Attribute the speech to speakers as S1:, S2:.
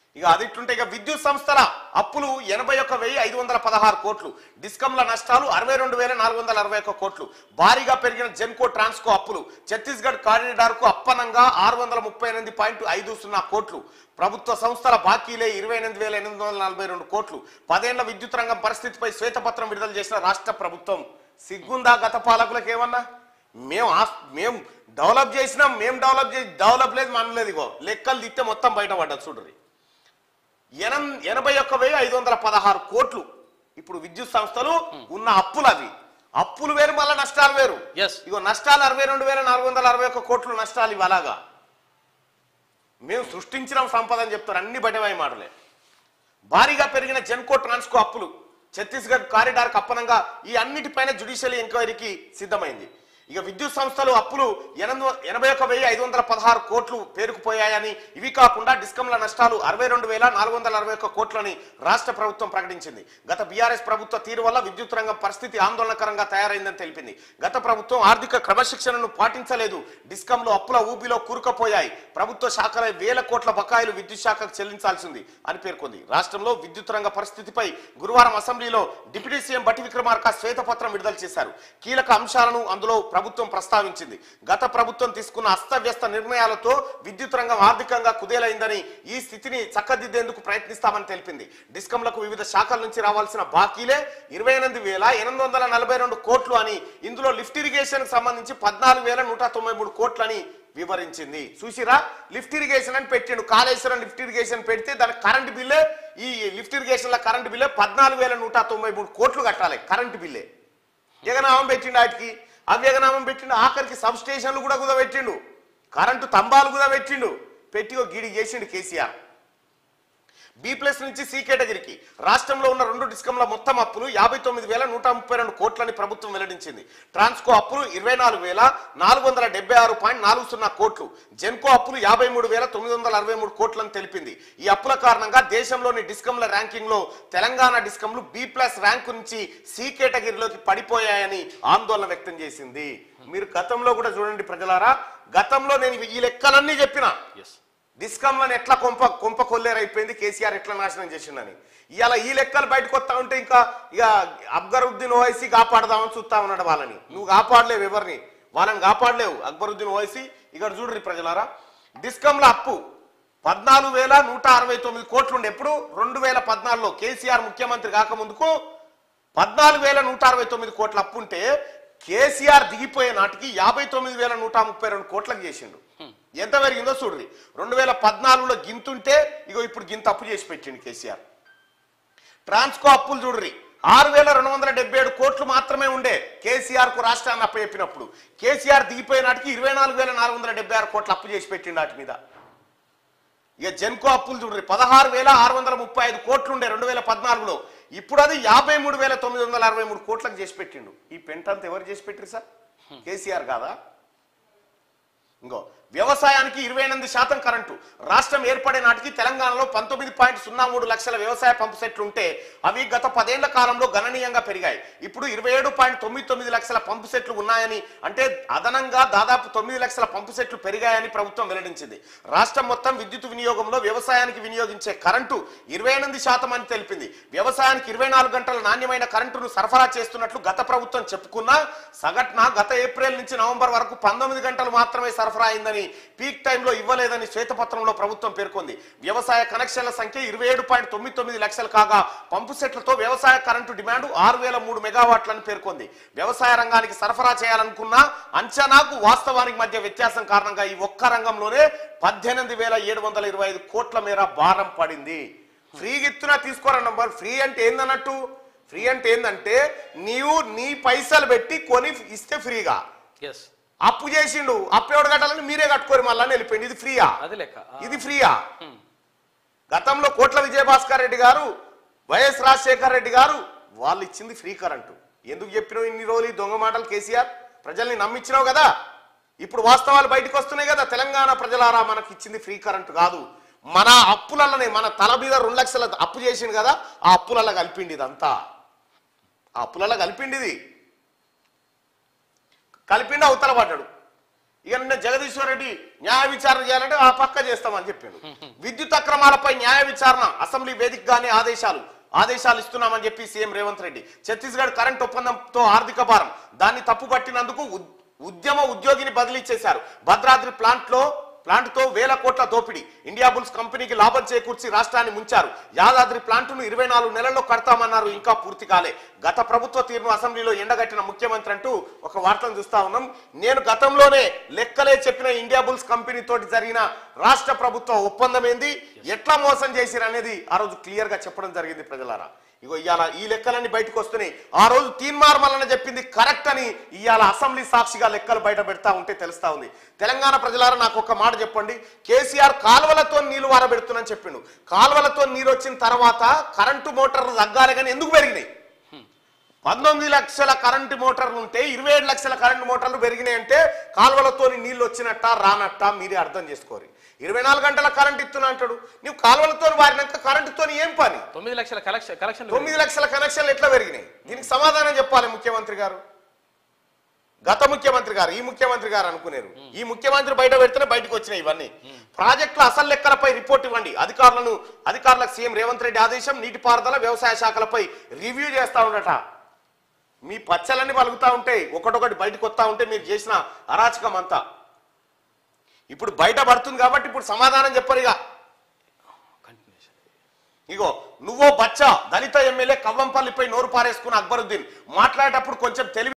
S1: ఇక అది ఇట్లుంటే ఇక విద్యుత్ సంస్థల అప్పులు ఎనభై ఒక్క వెయ్యి ఐదు వందల పదహారు కోట్లు డిస్కంల నష్టాలు అరవై రెండు వేల నాలుగు వందల అరవై ఒక్క కోట్లు భారీగా పెరిగిన జెన్కో ట్రాన్స్కో అప్పులు ఛత్తీస్గఢ్ కారిడార్ కు అప్పనంగా ఆరు వందల ముప్పై ఎనిమిది పాయింట్ ఐదు సున్నా కోట్లు ప్రభుత్వ సంస్థల బాకీలే ఇరవై ఎనిమిది వేల ఎనిమిది వందల నలభై రెండు కోట్లు పదేళ్ల విద్యుత్ రంగం పరిస్థితిపై శ్వేతపత్రం విడుదల చేసిన రాష్ట్ర ప్రభుత్వం సిగ్గుందా గత పాలకులకు ఏమన్నా మేము ఆస్- మేము డెవలప్ చేసినాం మేము డెవలప్ చేసి డెవలప్ లేదు మనం లేదు ఇగో లెక్కలు తిస్తే మొత్తం బయటపడ్డది చూడరి ఎనం ఎనభై ఒక్క వెయ్యి ఐదు వందల పదహారు కోట్లు ఇప్పుడు విద్యుత్ సంస్థలు ఉన్న అప్పులు అవి అప్పులు వేరు మళ్ళీ నష్టాలు వేరు
S2: Yes.
S1: ఇగో నష్టాలు అరవై రెండు వేల నాలుగు వందల అరవై ఒక్క కోట్లు నష్టాలు ఇవి అలాగా మేము సృష్టించిన సంపద అని చెప్తారు అన్ని బయటవై మాటలే భారీగా పెరిగిన జెన్కో ట్రాన్స్కో అప్పులు ఛత్తీస్గఢ్ కారిడార్ అప్పనంగా ఈ అన్నిటిపైన జ్యుడిషియల్ ఎంక్వైరీకి సిద్ధమైంది ఇక విద్యుత్ సంస్థలు అప్పులు ఎనభై ఎనభై ఒక వెయ్యి ఐదు వందల పదహారు కోట్లు పేరుకుపోయాయని ఇవి కాకుండా డిస్కంల నష్టాలు అరవై రెండు వేల నాలుగు వందల అరవై ఒక్క కోట్లని రాష్ట్ర ప్రభుత్వం ప్రకటించింది గత బీఆర్ఎస్ ప్రభుత్వ తీరు వల్ల విద్యుత్ రంగం పరిస్థితి ఆందోళనకరంగా తయారైందని తెలిపింది గత ప్రభుత్వం ఆర్థిక క్రమశిక్షణను పాటించలేదు డిస్కంలో అప్పుల ఊబిలో కూరుకుపోయాయి ప్రభుత్వ శాఖల వేల కోట్ల బకాయిలు విద్యుత్ శాఖకు చెల్లించాల్సింది అని పేర్కొంది రాష్ట్రంలో విద్యుత్ రంగ పరిస్థితిపై గురువారం అసెంబ్లీలో డిప్యూటీ సీఎం బట్టి విక్రమార్క శ్వేతపత్రం విడుదల చేశారు కీలక అంశాలను అందులో ప్రభుత్వం ప్రస్తావించింది గత ప్రభుత్వం తీసుకున్న అస్తవ్యస్త నిర్ణయాలతో విద్యుత్ రంగం ఆర్థికంగా కుదేలైందని ఈ స్థితిని చక్కదిద్దేందుకు ప్రయత్నిస్తామని తెలిపింది డిస్కంలకు వివిధ శాఖల నుంచి రావాల్సిన బాకీలే ఇరవై ఎనిమిది వేల ఎనిమిది వందల నలభై రెండు కోట్లు అని ఇందులో లిఫ్ట్ ఇరిగేషన్ సంబంధించి పద్నాలుగు వేల నూట తొంభై మూడు కోట్లని వివరించింది చూసిరా లిఫ్ట్ ఇరిగేషన్ అని పెట్టిండు కాళేశ్వరం లిఫ్ట్ ఇరిగేషన్ పెడితే దాని కరెంట్ బిల్లే ఈ లిఫ్ట్ ఇరిగేషన్ లో కరెంట్ బిల్లే పద్నాలుగు వేల నూట తొంభై మూడు కోట్లు కట్టాలి కరెంట్ బిల్లే జగనామం పెట్టిండు వాటికి అవ్యగనామం పెట్టిండు ఆఖరికి సబ్ స్టేషన్లు కూడా కుదబెట్టిండు కరెంటు స్తంభాలు కూడా పెట్టిండు పెట్టి ఒక గిడి చేసిండు కేసీఆర్ బి ప్లస్ నుంచి సి కేటగిరీకి రాష్ట్రంలో ఉన్న రెండు డిస్కంల మొత్తం అప్పులు యాభై తొమ్మిది వేల నూట ముప్పై రెండు కోట్లని ప్రభుత్వం వెల్లడించింది ట్రాన్స్కో అప్పులు ఇరవై నాలుగు వేల నాలుగు వందల డెబ్బై ఆరు పాయింట్ నాలుగు సున్నా కోట్లు జెన్కో అప్పులు యాభై మూడు వేల తొమ్మిది వందల అరవై మూడు కోట్లని తెలిపింది ఈ అప్పుల కారణంగా దేశంలోని డిస్కంల ర్యాంకింగ్ లో తెలంగాణ డిస్కంలు బి ప్లస్ ర్యాంకు నుంచి సి కేటగిరీలోకి పడిపోయాయని ఆందోళన వ్యక్తం చేసింది మీరు గతంలో కూడా చూడండి ప్రజలారా గతంలో నేను ఈ లెక్కలన్నీ చెప్పిన
S2: ఎస్
S1: డిస్కంలను ఎట్లా కొంప కొంప కొల్లేరైపోయింది కేసీఆర్ ఎట్లా నాశనం చేసిండని ఇవాళ ఈ లెక్కలు బయటకు వస్తా ఉంటే ఇంకా ఇక అక్బరుద్దీన్ ఓవైసీ కాపాడదామని చూస్తా ఉన్నాడు వాళ్ళని నువ్వు కాపాడలేవు ఎవరిని వాళ్ళని కాపాడలేవు అక్బరుద్దీన్ ఓవైసీ ఇక్కడ చూడరి ప్రజలారా డిస్కంల అప్పు పద్నాలుగు వేల నూట అరవై తొమ్మిది కోట్లుండే ఎప్పుడు రెండు వేల పద్నాలుగులో కేసీఆర్ ముఖ్యమంత్రి కాకముందుకు పద్నాలుగు వేల నూట అరవై తొమ్మిది కోట్ల అప్పు ఉంటే కేసీఆర్ దిగిపోయే నాటికి యాభై తొమ్మిది వేల నూట ముప్పై రెండు కోట్లకు చేసిండు ఎంత పెరిగిందో చూడండి రెండు వేల పద్నాలుగులో గింతుంటే ఇగో ఇప్పుడు గింత అప్పు చేసి పెట్టిండు కేసీఆర్ ట్రాన్స్కో అప్పులు చూడ్రి ఆరు వేల రెండు వందల డెబ్బై ఏడు కోట్లు మాత్రమే ఉండే కేసీఆర్ కు రాష్ట్రాన్ని అప్పచెప్పినప్పుడు కేసీఆర్ దిగిపోయే నాటికి ఇరవై నాలుగు వేల నాలుగు వందల డెబ్బై ఆరు కోట్లు అప్పు చేసి పెట్టిండు వాటి మీద ఇక జెన్కో అప్పులు చూడ్రి పదహారు వేల ఆరు వందల ముప్పై ఐదు కోట్లు ఉండే రెండు వేల పద్నాలుగులో ఇప్పుడు అది యాభై మూడు వేల తొమ్మిది వందల అరవై మూడు కోట్లకు చేసి పెట్టిండు ఈ పెంటంతా ఎవరు చేసి పెట్టిరు సార్ కేసీఆర్ కాదా ఇంకో వ్యవసాయానికి ఇరవై ఎనిమిది శాతం కరెంటు రాష్ట్రం ఏర్పడే నాటికి తెలంగాణలో పంతొమ్మిది పాయింట్ సున్నా మూడు లక్షల వ్యవసాయ పంపు సెట్లు ఉంటే అవి గత పదేళ్ల కాలంలో గణనీయంగా పెరిగాయి ఇప్పుడు ఇరవై ఏడు పాయింట్ తొమ్మిది తొమ్మిది లక్షల పంపు సెట్లు ఉన్నాయని అంటే అదనంగా దాదాపు తొమ్మిది లక్షల పంపు సెట్లు పెరిగాయని ప్రభుత్వం వెల్లడించింది రాష్ట్రం మొత్తం విద్యుత్ వినియోగంలో వ్యవసాయానికి వినియోగించే కరెంటు ఇరవై ఎనిమిది శాతం అని తెలిపింది వ్యవసాయానికి ఇరవై నాలుగు గంటల నాణ్యమైన కరెంటును సరఫరా చేస్తున్నట్లు గత ప్రభుత్వం చెప్పుకున్నా సగటున గత ఏప్రిల్ నుంచి నవంబర్ వరకు పంతొమ్మిది గంటలు మాత్రమే సరఫరా అయిందని పీక్ టైంలో ఇవ్వలేదని శ్వేతపత్రంలో ప్రభుత్వం పేర్కొంది వ్యవసాయ కనెక్షన్ల సంఖ్య ఇరవై ఏడు పాయింట్ తొమ్మిది తొమ్మిది లక్షలు కాగా పంపు సెట్లతో వ్యవసాయ కరెంటు డిమాండ్ ఆరు వేల మూడు మెగావాట్లని పేర్కొంది వ్యవసాయ రంగానికి సరఫరా చేయాలనుకున్న అంచనాకు వాస్తవానికి మధ్య వ్యత్యాసం కారణంగా ఈ ఒక్క రంగంలోనే పద్దెనిమిది వేల ఏడు వందల ఇరవై ఐదు కోట్ల మేర భారం పడింది ఫ్రీ గిత్తున తీసుకోరా నంబర్ ఫ్రీ అంటే ఏందన్నట్టు ఫ్రీ అంటే ఏందంటే నీవు నీ పైసలు పెట్టి కొని ఇస్తే ఫ్రీగా
S2: ఎస్
S1: అప్పు చేసిండు అప్పు ఎవడు కట్టాలని మీరే కట్టుకోరు మళ్ళీ అని వెళ్ళిపోయింది ఇది ఫ్రీయా
S2: అది లెక్క ఆ.
S1: ఇది ఫ్రీయా గతంలో కోట్ల విజయభాస్కర్ రెడ్డి గారు వైఎస్ రాజశేఖర్ రెడ్డి గారు వాళ్ళు ఇచ్చింది ఫ్రీ కరెంటు ఎందుకు చెప్పినావు ఇన్ని రోజులు ఈ దొంగ మాటలు కేసీఆర్ ప్రజల్ని నమ్మించినావు కదా ఇప్పుడు వాస్తవాలు బయటకు వస్తున్నాయి కదా తెలంగాణ ప్రజలారా మనకి ఇచ్చింది ఫ్రీ కరెంటు కాదు మన అప్పులల్లనే మన తల మీద రెండు లక్షల అప్పు చేసిండు కదా ఆ అప్పులల్ల కలిపిండి ఇదంతా ఆ అప్పులల్ల కలిపిండి ఇది కలిపిండి అవతల పడ్డాడు ఇక నిన్న జగదీశ్వర్ రెడ్డి న్యాయ విచారణ చేయాలంటే ఆ పక్క చేస్తామని చెప్పాడు విద్యుత్ అక్రమాలపై న్యాయ విచారణ అసెంబ్లీ వేదికగానే ఆదేశాలు ఆదేశాలు ఇస్తున్నామని చెప్పి సీఎం రేవంత్ రెడ్డి ఛత్తీస్గఢ్ కరెంట్ ఒప్పందంతో ఆర్థిక భారం దాన్ని తప్పుపట్టినందుకు ఉద్- ఉద్యమ ఉద్యోగిని బదిలీ చేశారు భద్రాద్రి ప్లాంట్ లో ప్లాంట్ తో వేల కోట్ల దోపిడీ ఇండియా బుల్స్ కంపెనీకి లాభం చేకూర్చి రాష్ట్రాన్ని ముంచారు యాదాద్రి ప్లాంటును ఇరవై నాలుగు నెలల్లో కడతామన్నారు ఇంకా పూర్తి కాలే గత ప్రభుత్వ తీరును అసెంబ్లీలో ఎండగట్టిన ముఖ్యమంత్రి అంటూ ఒక వార్తను చూస్తా ఉన్నాం నేను గతంలోనే లెక్కలే చెప్పిన ఇండియా బుల్స్ కంపెనీ తోటి జరిగిన రాష్ట్ర ప్రభుత్వ ఒప్పందం ఏంది ఎట్లా మోసం చేసిరు అనేది ఆ రోజు క్లియర్ గా చెప్పడం జరిగింది ప్రజలారా ఇగో ఇవాళ ఈ లెక్కలన్నీ బయటకు వస్తున్నాయి ఆ రోజు తీన్మార్ మల్లన చెప్పింది కరెక్ట్ అని ఇవాళ అసెంబ్లీ సాక్షిగా లెక్కలు బయట పెడతా ఉంటే తెలుస్తా ఉంది తెలంగాణ ప్రజలారా నాకు ఒక మాట చెప్పండి కేసీఆర్ కాలువలతో నీళ్లు వారబెడుతున్నాని చెప్పిండు కాలువలతో నీరు వచ్చిన తర్వాత కరెంటు మోటార్లు తగ్గాలి కానీ ఎందుకు పెరిగినాయి పంతొమ్మిది లక్షల కరెంటు మోటార్లు ఉంటే ఇరవై ఏడు లక్షల కరెంటు మోటార్లు పెరిగినాయి అంటే కాలువలతో నీళ్లు వచ్చినట్ట రానట్ట మీరే అర్థం చేసుకోరు ఇరవై నాలుగు గంటల కరెంట్ ఇస్తున్నా అంటాడు నువ్వు కాలువలతో వారినాక కరెంటుతో ఏం పని
S2: తొమ్మిది లక్షల కలెక్షన్ కలెక్షన్
S1: తొమ్మిది లక్షల కనెక్షన్లు ఎట్లా పెరిగినాయి దీనికి సమాధానం చెప్పాలి ముఖ్యమంత్రి గారు గత ముఖ్యమంత్రి గారు ఈ ముఖ్యమంత్రి గారు అనుకునేరు ఈ ముఖ్యమంత్రి బయట పెడితేనే బయటకు వచ్చినాయి ఇవన్నీ ప్రాజెక్టుల అసలు లెక్కలపై రిపోర్ట్ ఇవ్వండి అధికారులను అధికారులకు సీఎం రేవంత్ రెడ్డి ఆదేశం నీటిపారుదల వ్యవసాయ శాఖలపై రివ్యూ చేస్తా ఉండట మీ పచ్చలన్నీ పలుకుతా ఉంటాయి ఒకటొకటి బయటకు వస్తా ఉంటే మీరు చేసిన అరాచకం అంతా ఇప్పుడు బయట పడుతుంది కాబట్టి ఇప్పుడు సమాధానం చెప్పరు ఇక
S2: కంటిన్యూషన్
S1: ఇగో నువ్వో బచ్చా దళిత ఎమ్మెల్యే కవ్వంపల్లిపై నోరు పారేసుకున్న అక్బరుద్దీన్ మాట్లాడేటప్పుడు కొంచెం తెలివి